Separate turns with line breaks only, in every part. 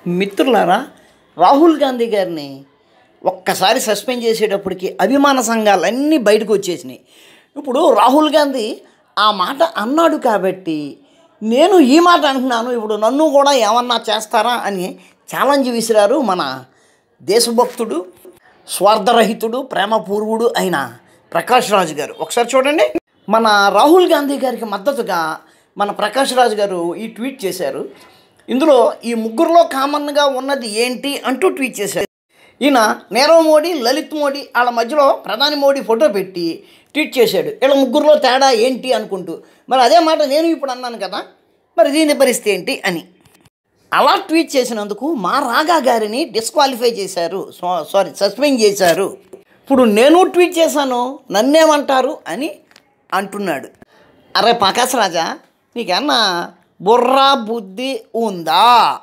మిత్రులారా రాహుల్ గాంధీ గారిని ఒక్కసారి సస్పెండ్ చేసేటప్పటికి అభిమాన సంఘాలన్నీ బయటకు వచ్చేసినాయి ఇప్పుడు రాహుల్ గాంధీ ఆ మాట అన్నాడు కాబట్టి నేను ఈ మాట అంటున్నాను ఇప్పుడు నన్ను కూడా ఏమన్నా చేస్తారా అని ఛాలెంజ్ విసిరారు మన దేశభక్తుడు స్వార్థరహితుడు ప్రేమపూర్వుడు అయిన ప్రకాష్ రాజు గారు ఒకసారి చూడండి మన రాహుల్ గాంధీ గారికి మద్దతుగా మన ప్రకాష్ రాజు గారు ఈ ట్వీట్ చేశారు ఇందులో ఈ ముగ్గురులో కామన్గా ఉన్నది ఏంటి అంటూ ట్వీట్ చేశారు ఈయన నీరవ్ మోడీ లలిత్ మోడీ వాళ్ళ మధ్యలో ప్రధాని మోడీ ఫోటో పెట్టి ట్వీట్ చేశాడు వీళ్ళ ముగ్గురులో తేడా ఏంటి అనుకుంటూ మరి అదే మాట నేను ఇప్పుడు అన్నాను కదా మరి దీని పరిస్థితి ఏంటి అని అలా ట్వీట్ చేసినందుకు మా రాగా గారిని డిస్క్వాలిఫై చేశారు సో- సారీ సస్పెండ్ చేశారు ఇప్పుడు నేను ట్వీట్ చేశాను నన్నేమంటారు అని అంటున్నాడు అరే ప్రకాశ్ రాజా నీకన్నా బుర్ర బుద్ధి ఉందా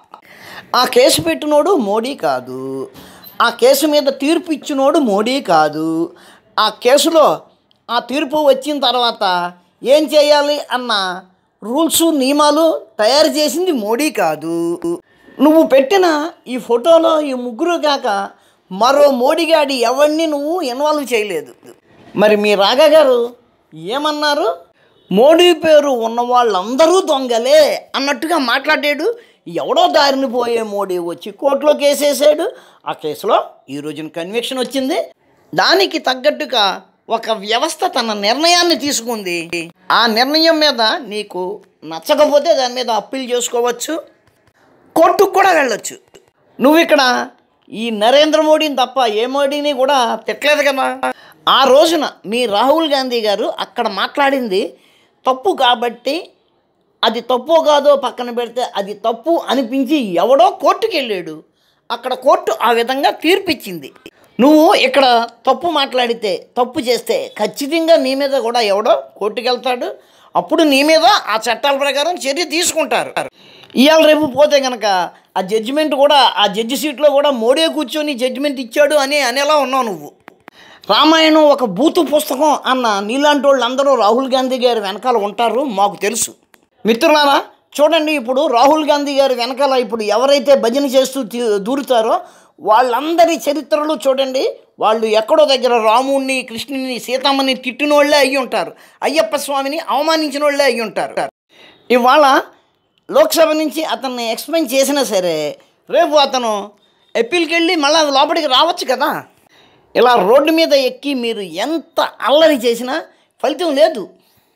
ఆ కేసు పెట్టినోడు మోడీ కాదు ఆ కేసు మీద తీర్పు ఇచ్చినోడు మోడీ కాదు ఆ కేసులో ఆ తీర్పు వచ్చిన తర్వాత ఏం చేయాలి అన్న రూల్స్ నియమాలు తయారు చేసింది మోడీ కాదు నువ్వు పెట్టిన ఈ ఫోటోలో ఈ ముగ్గురు కాక మరో మోడీగాడి ఎవరిని నువ్వు ఇన్వాల్వ్ చేయలేదు మరి మీ రాగా గారు ఏమన్నారు మోడీ పేరు ఉన్న వాళ్ళందరూ దొంగలే అన్నట్టుగా మాట్లాడాడు ఎవడో దారిని పోయే మోడీ వచ్చి కోర్టులో కేసేసాడు ఆ కేసులో ఈ రోజున కన్విక్షన్ వచ్చింది దానికి తగ్గట్టుగా ఒక వ్యవస్థ తన నిర్ణయాన్ని తీసుకుంది ఆ నిర్ణయం మీద నీకు నచ్చకపోతే దాని మీద అప్పీల్ చేసుకోవచ్చు కోర్టుకు కూడా వెళ్ళొచ్చు నువ్వు ఇక్కడ ఈ నరేంద్ర మోడీని తప్ప ఏ మోడీని కూడా తిట్టలేదు కదా ఆ రోజున మీ రాహుల్ గాంధీ గారు అక్కడ మాట్లాడింది తప్పు కాబట్టి అది తప్పో కాదో పక్కన పెడితే అది తప్పు అనిపించి ఎవడో కోర్టుకి వెళ్ళాడు అక్కడ కోర్టు ఆ విధంగా తీర్పిచ్చింది నువ్వు ఇక్కడ తప్పు మాట్లాడితే తప్పు చేస్తే ఖచ్చితంగా నీ మీద కూడా ఎవడో కోర్టుకి వెళ్తాడు అప్పుడు నీ మీద ఆ చట్టాల ప్రకారం చర్య తీసుకుంటారు ఇవాళ రేపు పోతే కనుక ఆ జడ్జిమెంట్ కూడా ఆ జడ్జి సీట్లో కూడా మోడీ కూర్చొని జడ్జిమెంట్ ఇచ్చాడు అని అనేలా ఉన్నావు నువ్వు రామాయణం ఒక బూతు పుస్తకం అన్న నీలాంటి వాళ్ళు అందరూ రాహుల్ గాంధీ గారి వెనకాల ఉంటారు మాకు తెలుసు మిత్రులారా చూడండి ఇప్పుడు రాహుల్ గాంధీ గారి వెనకాల ఇప్పుడు ఎవరైతే భజన చేస్తూ తీ- దూరుతారో వాళ్ళందరి చరిత్రలు చూడండి వాళ్ళు ఎక్కడో దగ్గర రాముణ్ణి కృష్ణుని సీతమ్మని తిట్టిన వాళ్ళే అయ్యి ఉంటారు అయ్యప్ప స్వామిని అవమానించిన వాళ్ళే అయ్యి ఉంటారు ఇవాళ లోక్సభ నుంచి అతన్ని ఎక్స్ప్లెయిన్ చేసినా సరే రేపు అతను ఎప్పీల్కి వెళ్ళి మళ్ళీ లోపలికి రావచ్చు కదా ఇలా రోడ్డు మీద ఎక్కి మీరు ఎంత అల్లరి చేసినా ఫలితం లేదు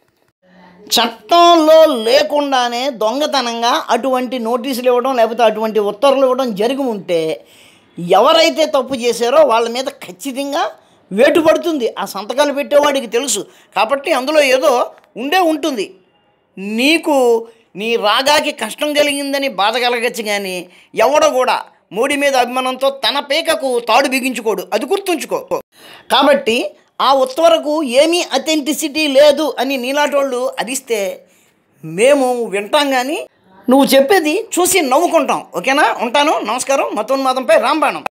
చట్టంలో లేకుండానే దొంగతనంగా అటువంటి నోటీసులు ఇవ్వడం లేకపోతే అటువంటి ఉత్తర్వులు ఇవ్వడం జరిగి ఉంటే ఎవరైతే తప్పు చేశారో వాళ్ళ మీద ఖచ్చితంగా వేటు పడుతుంది ఆ సంతకాలు పెట్టేవాడికి తెలుసు కాబట్టి అందులో ఏదో ఉండే ఉంటుంది నీకు నీ రాగాకి కష్టం కలిగిందని బాధ కలగచ్చు కానీ ఎవడో కూడా మోడీ మీద అభిమానంతో తన పేకకు తాడు బిగించుకోడు అది గుర్తుంచుకో కాబట్టి ఆ ఉత్తవరకు ఏమీ అథెంటిసిటీ లేదు అని నీలాటోళ్ళు అరిస్తే మేము వింటాం కానీ నువ్వు చెప్పేది చూసి నవ్వుకుంటాం ఓకేనా ఉంటాను నమస్కారం మతోన్మాదంపై రాంబాణం